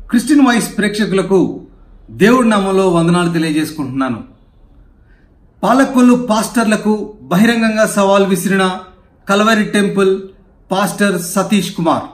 Christian voice ప్రేక్షకులకు దేవుడి నామంలో వందనాలు తెలియజేసుకుంటున్నాను పాలకొల్లు పాస్టర్లకు బహిరంగంగా సవాల్ విసిరిన Calvary temple pastor Satish Kumar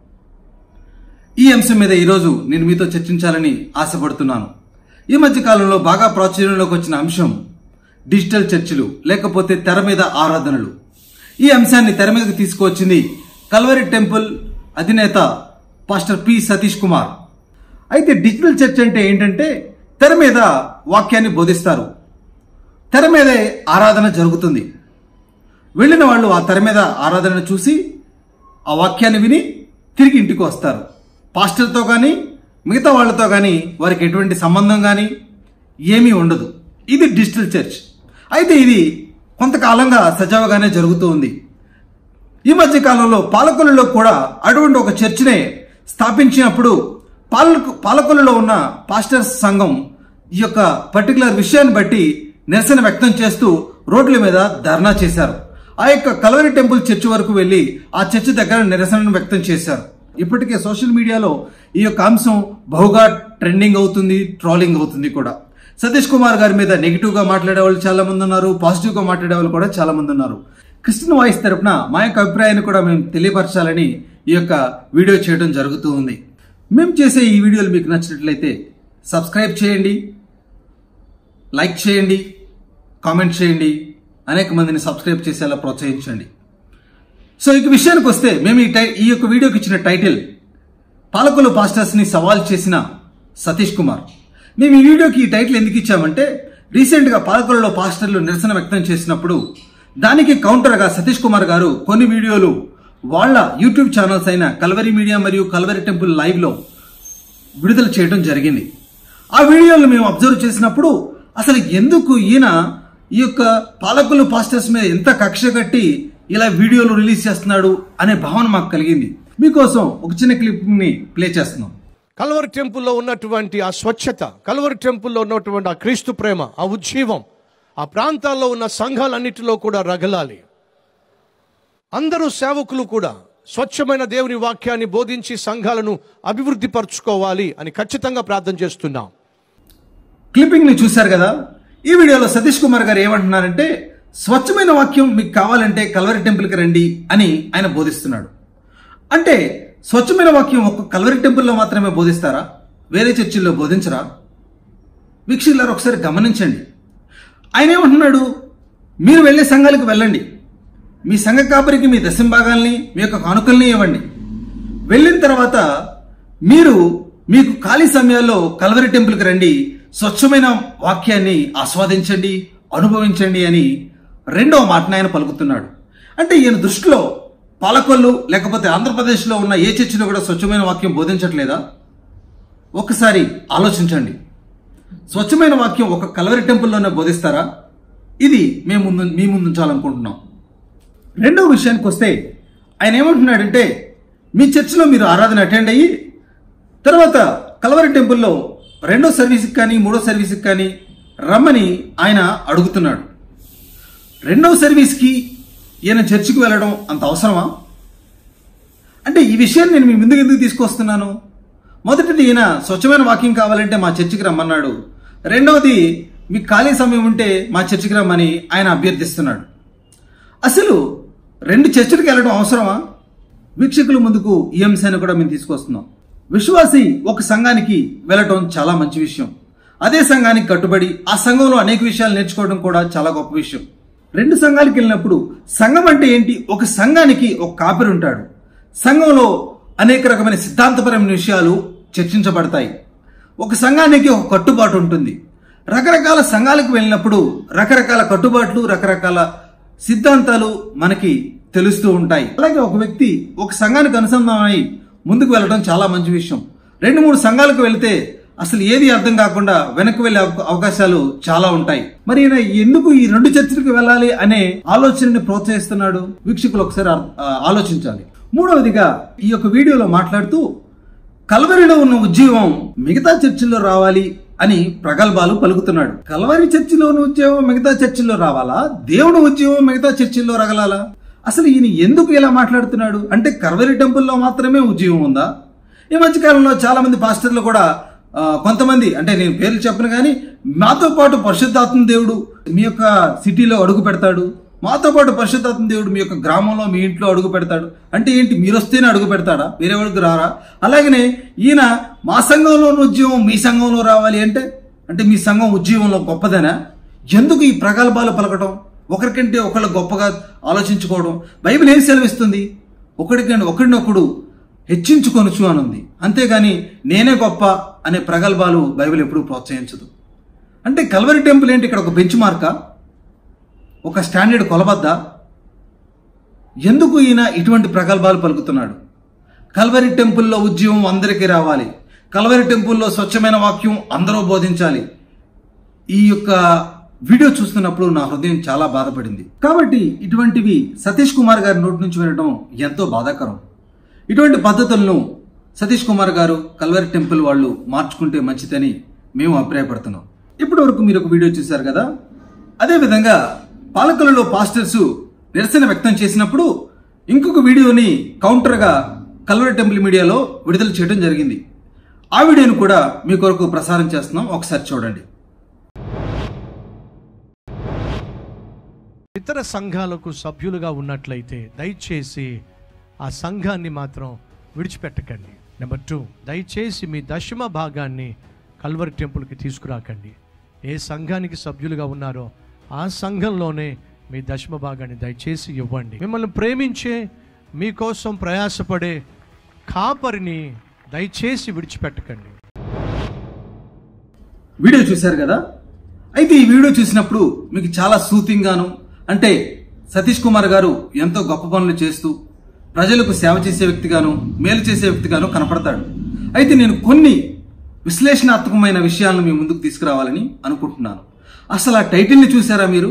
ఈ అంశం మీద ఈరోజు నేను మీతో చర్చించాలని ఆశపడుతున్నాను ఈ మధ్య కాలంలో బాగా ప్రాచుర్యంలోకి వచ్చిన అంశం డిజిటల్ చర్చిలు లేకపోతే తెర మీద ఆరాధనలు ఈ అంశాన్ని తెర మీదకి తీసుకువచ్చింది కల్వరి టెంపుల్ అధినేత పాస్టర్ పి సతీష్ కుమార్ అయితే డిజిటల్ చర్చ్ అంటే ఏంటంటే తెర మీద వాక్యాన్ని బోధిస్తారు తెర మీదే ఆరాధన జరుగుతుంది వెళ్ళిన వాళ్ళు ఆ తెర మీద ఆరాధన చూసి ఆ వాక్యాన్ని విని తిరిగి ఇంటికి వస్తారు పాస్టర్తో కానీ మిగతా వాళ్ళతో కానీ వారికి ఎటువంటి సంబంధం కానీ ఏమీ ఉండదు ఇది డిజిటల్ చర్చ్ అయితే ఇది కొంతకాలంగా సజావుగానే జరుగుతూ ఉంది ఈ మధ్య కాలంలో పాలకొల్లులో కూడా అటువంటి ఒక చర్చినే స్థాపించినప్పుడు పాలకు పాలకొల్లులో ఉన్న పాస్టర్స్ సంఘం ఈ యొక్క పర్టికులర్ విషయాన్ని బట్టి నిరసన వ్యక్తం చేస్తూ రోడ్ల మీద ధర్నా చేశారు ఆ యొక్క కలవరి టెంపుల్ చర్చి వరకు వెళ్లి ఆ చర్చి దగ్గర నిరసనను వ్యక్తం చేశారు ఇప్పటికే సోషల్ మీడియాలో ఈ యొక్క అంశం బహుగా ట్రెండింగ్ అవుతుంది ట్రోలింగ్ అవుతుంది కూడా సతీష్ కుమార్ గారి మీద నెగిటివ్ గా మాట్లాడే వాళ్ళు చాలా మంది ఉన్నారు పాజిటివ్ గా మాట్లాడే వాళ్ళు కూడా చాలా మంది ఉన్నారు క్రిస్టియన్ వాయిస్ తరపున మా యొక్క అభిప్రాయాన్ని కూడా మేము తెలియపరచాలని ఈ యొక్క వీడియో చేయడం జరుగుతూ ఉంది మేము చేసే ఈ వీడియోలు మీకు నచ్చినట్లయితే సబ్స్క్రైబ్ చేయండి లైక్ చేయండి కామెంట్ చేయండి అనేక మందిని సబ్స్క్రైబ్ చేసేలా ప్రోత్సహించండి సో ఇక విషయానికి వస్తే మేము ఈ టై ఈ యొక్క వీడియోకి ఇచ్చిన టైటిల్ పాలకొల్లు పాస్టర్స్ని సవాల్ చేసిన సతీష్ కుమార్ మేము ఈ వీడియోకి ఈ టైటిల్ ఎందుకు ఇచ్చామంటే రీసెంట్గా పాలకొల్లులో పాస్టర్లు నిరసన వ్యక్తం చేసినప్పుడు దానికి కౌంటర్గా సతీష్ కుమార్ గారు కొన్ని వీడియోలు వాళ్ళ యూట్యూబ్ ఛానల్స్ అయిన కల్వరి మీడియా మరియు కల్వరి టెంపుల్ లైవ్లో విడుదల చేయడం జరిగింది ఆ వీడియోలు మేము అబ్జర్వ్ చేసినప్పుడు అసలు ఎందుకు ఈయన ఈ యొక్క పాలకులు పాస్టర్స్ మీద ఎంత కక్ష కట్టి ఇలా వీడియోలు రిలీజ్ చేస్తున్నాడు అనే భావన మాకు కలిగింది మీకోసం ఒక చిన్న క్లిప్ ని ప్లే చేస్తున్నాం కల్వరి టెంపుల్లో ఉన్నటువంటి ఆ స్వచ్ఛత కల్వరి టెంపుల్లో ఉన్నటువంటి ఆ క్రీస్తు ప్రేమ ఆ ఉజ్జీవం ఆ ప్రాంతాల్లో ఉన్న సంఘాలన్నిటిలో కూడా రగలాలి అందరూ సేవకులు కూడా స్వచ్ఛమైన దేవుని వాక్యాన్ని బోధించి సంఘాలను అభివృద్ధి పరచుకోవాలి అని ఖచ్చితంగా ప్రార్థన చేస్తున్నాం క్లిప్పింగ్ ని చూశారు కదా ఈ వీడియోలో సతీష్ కుమార్ గారు ఏమంటున్నారంటే స్వచ్ఛమైన వాక్యం మీకు కావాలంటే కల్వరి టెంపుల్కి రండి అని ఆయన బోధిస్తున్నాడు అంటే స్వచ్ఛమైన వాక్యం ఒక్క కల్వరి టెంపుల్లో మాత్రమే బోధిస్తారా వేరే చర్చిల్లో బోధించరా వీక్షకులారు ఒకసారి గమనించండి ఆయన ఏమంటున్నాడు మీరు వెళ్ళే సంఘాలకు వెళ్ళండి మీ సంఘ కాపరికి మీ దశంభాగాల్ని మీ యొక్క కానుకల్ని ఇవ్వండి వెళ్ళిన తర్వాత మీరు మీకు ఖాళీ సమయాల్లో కల్వరి టెంపుల్కి రండి స్వచ్ఛమైన వాక్యాన్ని ఆస్వాదించండి అనుభవించండి అని రెండవ మాటను ఆయన పలుకుతున్నాడు అంటే ఈయన దృష్టిలో పాలకొల్లు లేకపోతే ఆంధ్రప్రదేశ్లో ఉన్న ఏ చర్చిలో కూడా స్వచ్ఛమైన వాక్యం బోధించట్లేదా ఒకసారి ఆలోచించండి స్వచ్ఛమైన వాక్యం ఒక కలవరి టెంపుల్లోనే బోధిస్తారా ఇది మేము ముందు మీ ముందు ఉంచాలనుకుంటున్నాం రెండవ విషయానికి వస్తే ఆయన ఏమంటున్నాడంటే మీ చర్చిలో మీరు ఆరాధన అటెండ్ అయ్యి తర్వాత కలవరి టెంపుల్లో రెండో సర్వీస్కి కానీ మూడో సర్వీస్కి కానీ రమ్మని ఆయన అడుగుతున్నాడు రెండవ సర్వీస్కి ఈయన చర్చికి వెళ్ళడం అంత అవసరమా అంటే ఈ విషయాన్ని నేను మీ ముందుకు ఎందుకు తీసుకొస్తున్నాను మొదటిది ఈయన స్వచ్ఛమైన వాకింగ్ కావాలంటే మా చర్చికి రమ్మన్నాడు రెండవది మీకు ఖాళీ సమయం ఉంటే మా చర్చికి రమ్మని ఆయన అభ్యర్థిస్తున్నాడు అసలు రెండు చర్చలకు వెళ్ళడం అవసరమా వీక్షకుల ముందుకు ఈ అంశాన్ని కూడా మేము తీసుకొస్తున్నాం విశ్వాసి ఒక సంఘానికి వెళ్ళటం చాలా మంచి విషయం అదే సంఘానికి కట్టుబడి ఆ సంఘంలో అనేక విషయాలు నేర్చుకోవడం కూడా చాలా గొప్ప విషయం రెండు సంఘాలకు వెళ్ళినప్పుడు సంఘం అంటే ఏంటి ఒక సంఘానికి ఒక కాపరి ఉంటాడు సంఘంలో అనేక రకమైన సిద్ధాంతపరమైన విషయాలు చర్చించబడతాయి ఒక సంఘానికి ఒక కట్టుబాటు ఉంటుంది రకరకాల సంఘాలకు వెళ్ళినప్పుడు రకరకాల కట్టుబాట్లు రకరకాల సిద్ధాంతాలు మనకి తెలుస్తూ ఉంటాయి అలాగే ఒక వ్యక్తి ఒక సంఘానికి అనుసంధానమై ముందుకు వెళ్ళడం చాలా మంచి విషయం రెండు మూడు సంఘాలకు వెళ్తే అసలు ఏది అర్థం కాకుండా వెనక్కి వెళ్లే అవక- అవకాశాలు చాలా ఉంటాయి మరి ఈయన ఎందుకు ఈ రెండు చర్చలకు వెళ్ళాలి అనే ఆలోచనని ప్రోత్సహిస్తున్నాడు వీక్షకులు ఒకసారి ఆ- ఆ, ఆలోచించాలి మూడవదిగా ఈ యొక్క వీడియోలో మాట్లాడుతూ కల్వరిలో ఉన్న ఉద్యోగం మిగతా చర్చిల్లో రావాలి అని ప్రగల్భాలు పలుకుతున్నాడు కల్వరి చర్చిలో ఉన్న ఉద్యోగం మిగతా చర్చిల్లో రావాలా దేవుడు ఉద్యోగం మిగతా చర్చిల్లో రగలాలా అసలు ఈయన ఎందుకు ఇలా మాట్లాడుతున్నాడు అంటే కల్వరి టెంపుల్లో మాత్రమే ఉద్యోగం ఉందా ఈ మధ్యకాలంలో చాలా మంది పాస్టర్లు కూడా ఆ, కొంతమంది అంటే నేను పేర్లు చెప్పను కానీ మాతో పాటు పరిశుద్ధాత్మ దేవుడు మీ యొక్క సిటీలో అడుగు పెడతాడు మాతో పాటు పరిశుద్ధాత్మ దేవుడు మీ యొక్క గ్రామంలో మీ ఇంట్లో అడుగు పెడతాడు అంటే ఏంటి మీరు వస్తేనే అడుగు పెడతాడా వేరే వాళ్ళకి రారా అలాగనే ఈయన మా సంఘంలో ఉద్యమం మీ సంఘంలో రావాలి అంటే అంటే మీ సంఘం ఉద్యమంలో గొప్పదనా ఎందుకు ఈ ప్రగల్భాలు పలకటం ఒకరికంటే ఒకళ్ళు గొప్పగా ఆలోచించుకోవడం బైబిల్ ఏం సెలవిస్తుంది ఒకడికంటే ఒకడినొకడు హెచ్చించుకొనుచు అని ఉంది అంతేగాని నేనే గొప్ప అనే ప్రగల్భాలు బైబిల్ ఎప్పుడూ ప్రోత్సహించదు అంటే కల్వరి టెంపుల్ ఏంటి ఇక్కడ ఒక బెంచ్ మార్కా ఒక స్టాండర్డ్ కొలబద్ద ఎందుకు ఈయన ఇటువంటి ప్రగల్భాలు పలుకుతున్నాడు కల్వరి టెంపుల్లో ఉద్యమం అందరికీ రావాలి కల్వరి టెంపుల్లో స్వచ్ఛమైన వాక్యం అందరూ బోధించాలి ఈ యొక్క వీడియో చూస్తున్నప్పుడు నా హృదయం చాలా బాధపడింది కాబట్టి ఇటువంటివి సతీష్ కుమార్ గారి నోటి నుంచి వినడం ఎంతో బాధాకరం ఇటువంటి పద్ధతులను సతీష్ కుమార్ గారు కల్వరి టెంపుల్ వాళ్ళు మార్చుకుంటే మంచిదని మేము అభిప్రాయపడుతున్నాం ఇప్పటి వరకు మీరు ఒక వీడియో చూశారు కదా అదే విధంగా పాలకులలో పాస్టర్స్ నిరసన వ్యక్తం చేసినప్పుడు ఇంకొక వీడియోని కౌంటర్గా కల్వరి టెంపుల్ మీడియాలో విడుదల చేయడం జరిగింది ఆ వీడియోను కూడా మీ కొరకు ప్రసారం చేస్తున్నాం ఒకసారి చూడండి ఇతర సంఘాలకు సభ్యులుగా ఉన్నట్లయితే దయచేసి ఆ సంఘాన్ని మాత్రం విడిచిపెట్టకండి నెంబర్ టూ దయచేసి మీ దశమ భాగాన్ని కల్వరి టెంపుల్కి తీసుకురాకండి ఏ సంఘానికి సభ్యులుగా ఉన్నారో ఆ సంఘంలోనే మీ దశమ భాగాన్ని దయచేసి ఇవ్వండి మిమ్మల్ని ప్రేమించే మీకోసం ప్రయాసపడే కాపరిని దయచేసి విడిచిపెట్టకండి వీడియో చూశారు కదా అయితే ఈ వీడియో చూసినప్పుడు మీకు చాలా సూతింగాను అంటే సతీష్ కుమార్ గారు ఎంతో గొప్ప పనులు చేస్తూ ప్రజలకు సేవ చేసే వ్యక్తిగాను మేలు చేసే వ్యక్తిగాను కనపడతాడు అయితే నేను కొన్ని విశ్లేషణాత్మకమైన విషయాలను మీ ముందుకు తీసుకురావాలని అనుకుంటున్నాను అసలు ఆ టైటిల్ని చూసారా మీరు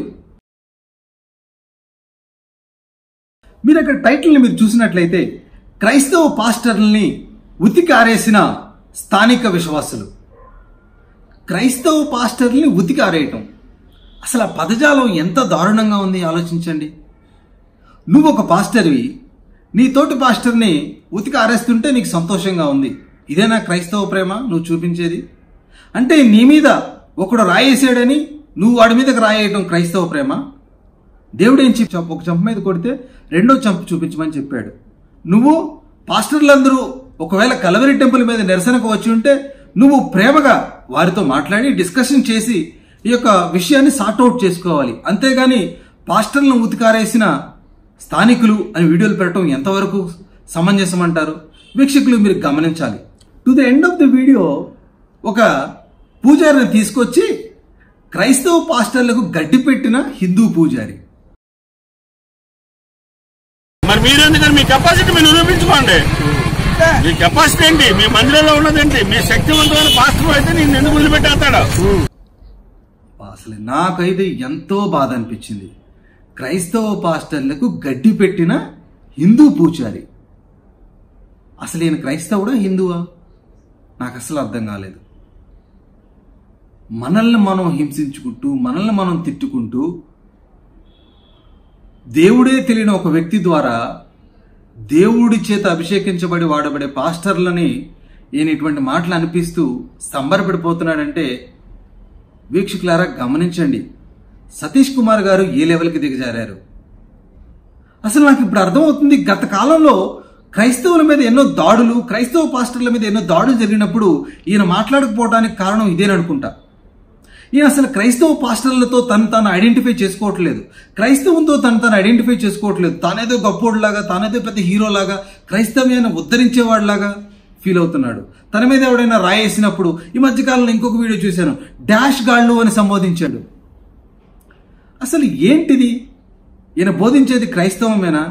మీరు అక్కడ టైటిల్ని మీరు చూసినట్లయితే క్రైస్తవ పాస్టర్లని ఉతికి ఆరేసిన స్థానిక విశ్వాసులు క్రైస్తవ పాస్టర్ని ఉతికి ఆరేయటం అసలు ఆ పదజాలం ఎంత దారుణంగా ఉంది ఆలోచించండి నువ్వు ఒక పాస్టర్వి నీ తోటి పాస్టర్ని ఉతికి ఆరేస్తుంటే నీకు సంతోషంగా ఉంది ఇదేనా క్రైస్తవ ప్రేమ నువ్వు చూపించేది అంటే నీ మీద ఒకడు రాయేసాడని నువ్వు వాడి మీదకి రాయేయటం క్రైస్తవ ప్రేమ దేవుడు ఏం చెప్పి ఒక చంప మీద కొడితే రెండో చంప చూపించమని చెప్పాడు నువ్వు పాస్టర్లందరూ ఒకవేళ కలవరి టెంపుల్ మీద నిరసనకు వచ్చి ఉంటే నువ్వు ప్రేమగా వారితో మాట్లాడి డిస్కషన్ చేసి ఈ యొక్క విషయాన్ని సార్ట్అవుట్ చేసుకోవాలి అంతేగాని పాస్టర్లను ఉతికారేసిన స్థానికులు అని వీడియోలు పెట్టడం ఎంతవరకు సమంజసం అంటారు వీక్షకులు మీరు గమనించాలి to the end of the video ఒక పూజారిని తీసుకొచ్చి క్రైస్తవ పాస్టర్లకు గడ్డి పెట్టిన హిందూ పూజారి మరి మీరు ఎందుకని మీ కెపాసిటీ మీరు నిరూపించుకోండి మీ కెపాసిటీ ఏంటి మీ మందిరంలో ఉన్నదేంటి మీ శక్తివంతమైన పాస్టర్ అయితే నేను ఎందుకు వదిలిపెట్టేస్తాడు అసలు నాకైతే ఎంతో బాధ అనిపించింది క్రైస్తవ పాస్టర్లకు గడ్డి పెట్టిన హిందూ పూజారి అసలు ఈయన క్రైస్తవుడా హిందువా నాకు అసలు అర్థం కాలేదు మనల్ని మనం హింసించుకుంటూ మనల్ని మనం తిట్టుకుంటూ దేవుడే తెలియని ఒక వ్యక్తి ద్వారా దేవుడి చేత అభిషేకించబడి వాడబడే పాస్టర్లని ఈయన ఇటువంటి మాటలు అనిపిస్తూ సంబరపడిపోతున్నాడంటే వీక్షకులారా గమనించండి సతీష్ కుమార్ గారు ఏ లెవెల్కి దిగజారారు అసలు నాకు ఇప్పుడు అర్థమవుతుంది గత కాలంలో క్రైస్తవుల మీద ఎన్నో దాడులు క్రైస్తవ పాస్టర్ల మీద ఎన్నో దాడులు జరిగినప్పుడు ఈయన మాట్లాడకపోవడానికి కారణం ఇదేననుకుంటా ఈయన అసలు క్రైస్తవ పాస్టర్లతో తను తాను ఐడెంటిఫై చేసుకోవట్లేదు క్రైస్తవంతో తను తాను ఐడెంటిఫై చేసుకోవట్లేదు తానేదో గొప్పోడులాగా తానేదో పెద్ద హీరోలాగా క్రైస్తవ్యాన్ని ఉద్ధరించేవాడిలాగా ఫీల్ అవుతున్నాడు తన మీద ఎవడైనా రాయేసినప్పుడు ఈ మధ్యకాలంలో ఇంకొక వీడియో చూశాను డాష్ గాళ్ళు అని సంబోధించాడు అసలు ఏంటిది ఈయన బోధించేది క్రైస్తవమేనా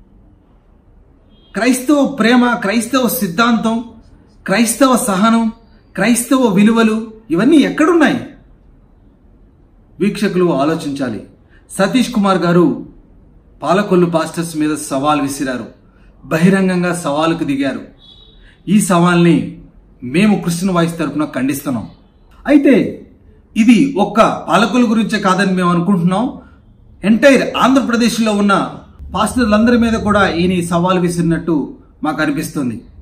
క్రైస్తవ ప్రేమ క్రైస్తవ సిద్ధాంతం క్రైస్తవ సహనం క్రైస్తవ విలువలు ఇవన్నీ ఎక్కడున్నాయి వీక్షకులు ఆలోచించాలి సతీష్ కుమార్ గారు పాలకొల్లు పాస్టర్స్ మీద సవాల్ విసిరారు బహిరంగంగా సవాలుకు దిగారు ఈ సవాల్ని మేము క్రిస్టియన్ వాయిస్ తరపున ఖండిస్తున్నాం అయితే ఇది ఒక్క పాలకుల గురించే కాదని మేము అనుకుంటున్నాం ఎంటైర్ ఆంధ్రప్రదేశ్లో ఉన్న పాస్టర్లందరి మీద కూడా ఈయన ఈ సవాల్ విసిరినట్టు మాకు అనిపిస్తుంది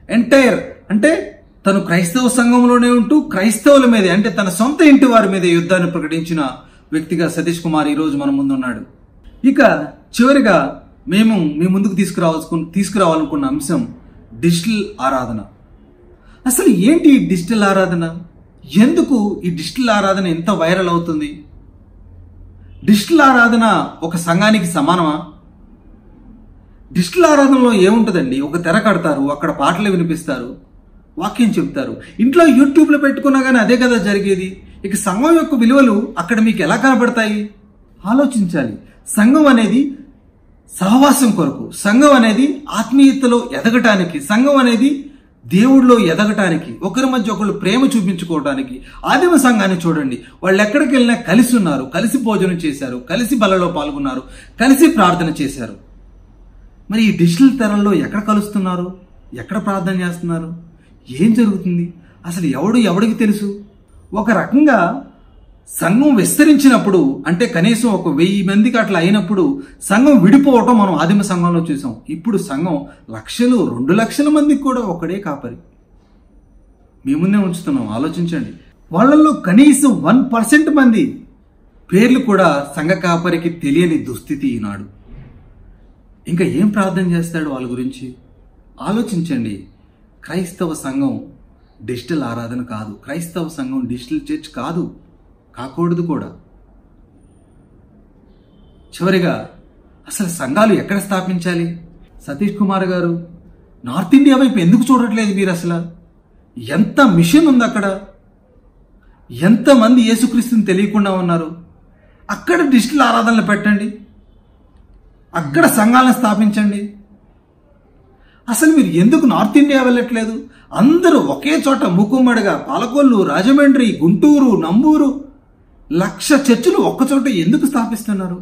ఎంటైర్ అంటే తను క్రైస్తవ సంఘంలోనే ఉంటూ క్రైస్తవుల మీదే అంటే తన సొంత ఇంటి వారి మీద యుద్ధాన్ని ప్రకటించిన వ్యక్తిగా సతీష్ కుమార్ ఈ రోజు మన ముందున్నాడు ఇక చివరిగా మేము మీ ముందుకు తీసుకురావాల్సుకు తీసుకురావాలనుకున్న అంశం డిజిటల్ ఆరాధన అసలు ఏంటి ఈ డిజిటల్ ఆరాధన ఎందుకు ఈ డిజిటల్ ఆరాధన ఎంత వైరల్ అవుతుంది డిజిటల్ ఆరాధన ఒక సంఘానికి సమానమా డిజిటల్ ఆరాధనలో ఏముంటుందండి ఒక తెర కడతారు అక్కడ పాటలు వినిపిస్తారు వాక్యం చెప్తారు ఇంట్లో యూట్యూబ్లో పెట్టుకున్నా కానీ అదే కదా జరిగేది ఇక సంఘం యొక్క విలువలు అక్కడ మీకు ఎలా కనబడతాయి ఆలోచించాలి సంఘం అనేది సహవాసం కొరకు సంఘం అనేది ఆత్మీయతలో ఎదగటానికి సంఘం అనేది దేవుడిలో ఎదగటానికి ఒకరి మధ్య ఒకళ్ళు ప్రేమ చూపించుకోవడానికి ఆదిమ సంఘాన్ని చూడండి వాళ్ళు ఎక్కడికి వెళ్ళినా కలిసి ఉన్నారు కలిసి భోజనం చేశారు కలిసి బలలో పాల్గొన్నారు కలిసి ప్రార్థన చేశారు మరి ఈ డిజిటల్ తెరల్లో ఎక్కడ కలుస్తున్నారు ఎక్కడ ప్రార్థన చేస్తున్నారు ఏం జరుగుతుంది అసలు ఎవడు ఎవడికి తెలుసు ఒక రకంగా సంఘం విస్తరించినప్పుడు అంటే కనీసం ఒక వెయ్యి మందికి అట్లా అయినప్పుడు సంఘం విడిపోవటం మనం ఆదిమ సంఘంలో చూసాం ఇప్పుడు సంఘం లక్షలు రెండు లక్షల మందికి కూడా ఒకడే కాపరి మీ ముందే ఉంచుతున్నాం ఆలోచించండి వాళ్ళల్లో కనీసం వన్ పర్సెంట్ మంది పేర్లు కూడా సంఘ కాపరికి తెలియని దుస్థితి ఈనాడు ఇంకా ఏం ప్రార్థన చేస్తాడు వాళ్ళ గురించి ఆలోచించండి క్రైస్తవ సంఘం డిజిటల్ ఆరాధన కాదు క్రైస్తవ సంఘం డిజిటల్ చర్చ్ కాదు కాకూడదు కూడా చివరిగా అసలు సంఘాలు ఎక్కడ స్థాపించాలి సతీష్ కుమార్ గారు నార్త్ ఇండియా వైపు ఎందుకు చూడట్లేదు మీరు అసలు ఎంత మిషన్ ఉంది అక్కడ ఎంతమంది యేసుక్రీస్తుని తెలియకుండా ఉన్నారు అక్కడ డిజిటల్ ఆరాధనలు పెట్టండి అక్కడ సంఘాలను స్థాపించండి అసలు మీరు ఎందుకు నార్త్ ఇండియా వెళ్ళట్లేదు అందరూ ఒకే చోట మూకుమ్మడిగా పాలకొల్లు రాజమండ్రి గుంటూరు నంబూరు లక్ష చర్చిలు ఒక్కచోట ఎందుకు స్థాపిస్తున్నారు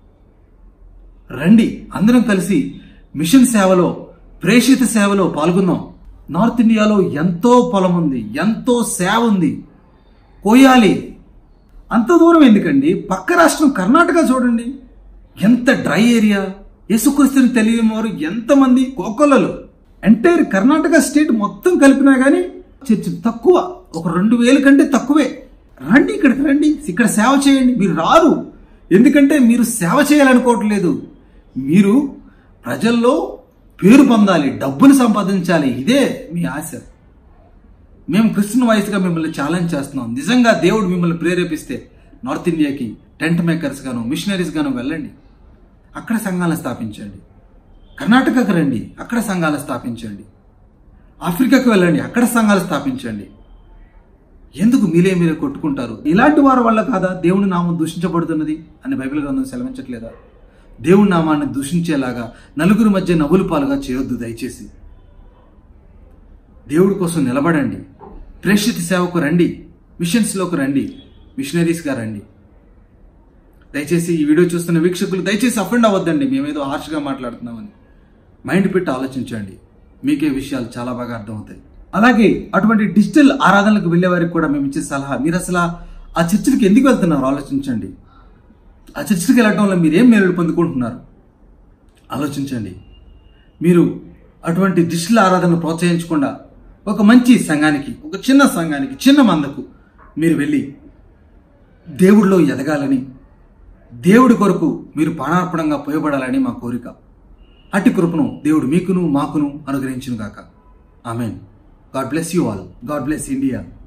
రండి అందరం కలిసి మిషన్ సేవలో ప్రేషిత సేవలో పాల్గొందాం నార్త్ ఇండియాలో ఎంతో పొలం ఉంది ఎంతో సేవ ఉంది కోయాలి అంత దూరం ఎందుకండి పక్క రాష్ట్రం కర్ణాటక చూడండి ఎంత డ్రై ఏరియా యేసుక్రీస్తుని తెలియని వారు ఎంతమంది కోకొల్లలు ఎంటైర్ కర్ణాటక స్టేట్ మొత్తం కలిపినా కానీ చర్చ్ తక్కువ ఒక రెండు వేల కంటే తక్కువే రండి ఇక్కడికి రండి ఇక్కడ సేవ చేయండి మీరు రారు ఎందుకంటే మీరు సేవ చేయాలనుకోవట్లేదు మీరు ప్రజల్లో పేరు పొందాలి డబ్బును సంపాదించాలి ఇదే మీ ఆశ మేము క్రిస్టియన్ వాయిస్గా మిమ్మల్ని ఛాలెంజ్ చేస్తున్నాం నిజంగా దేవుడు మిమ్మల్ని ప్రేరేపిస్తే నార్త్ ఇండియాకి టెంట్ మేకర్స్ గాను మిషనరీస్ గాను వెళ్ళండి అక్కడ సంఘాలను స్థాపించండి కర్ణాటకకు రండి అక్కడ సంఘాలు స్థాపించండి ఆఫ్రికాకు వెళ్ళండి అక్కడ సంఘాలు స్థాపించండి ఎందుకు మీరే మీరే కొట్టుకుంటారు ఇలాంటి వారి వల్ల కాదా దేవుని నామం దూషించబడుతున్నది అని బైబిల్ గ్రంథం సెలవించట్లేదా దేవుని నామాన్ని దూషించేలాగా నలుగురి మధ్య నవ్వులు పాలుగా చేయొద్దు దయచేసి దేవుడి కోసం నిలబడండి ప్రేషిత సేవకు రండి మిషన్స్లోకి రండి మిషనరీస్గా రండి దయచేసి ఈ వీడియో చూస్తున్న వీక్షకులు దయచేసి అఫెండ్ అవ్వద్దండి మేమేదో హార్ష్గా మాట్లాడుతున్నామని మైండ్ పెట్టి ఆలోచించండి మీకే విషయాలు చాలా బాగా అర్థమవుతాయి అలాగే అటువంటి డిజిటల్ ఆరాధనలకు వెళ్ళే వారికి కూడా మేము ఇచ్చే సలహా మీరు అసలు ఆ చర్చిలకు ఎందుకు వెళ్తున్నారు ఆలోచించండి ఆ చర్చికి వెళ్ళటం వల్ల మీరు ఏం మేలు పొందుకుంటున్నారు ఆలోచించండి మీరు అటువంటి డిజిటల్ ఆరాధనను ప్రోత్సహించకుండా ఒక మంచి సంఘానికి ఒక చిన్న సంఘానికి చిన్న మందకు మీరు వెళ్ళి దేవుడిలో ఎదగాలని దేవుడి కొరకు మీరు ప్రాణార్పణంగా పోయబడాలని మా కోరిక అట్టి కృపను దేవుడు మీకును మాకును అనుగ్రహించును గాక amen God bless you all God bless India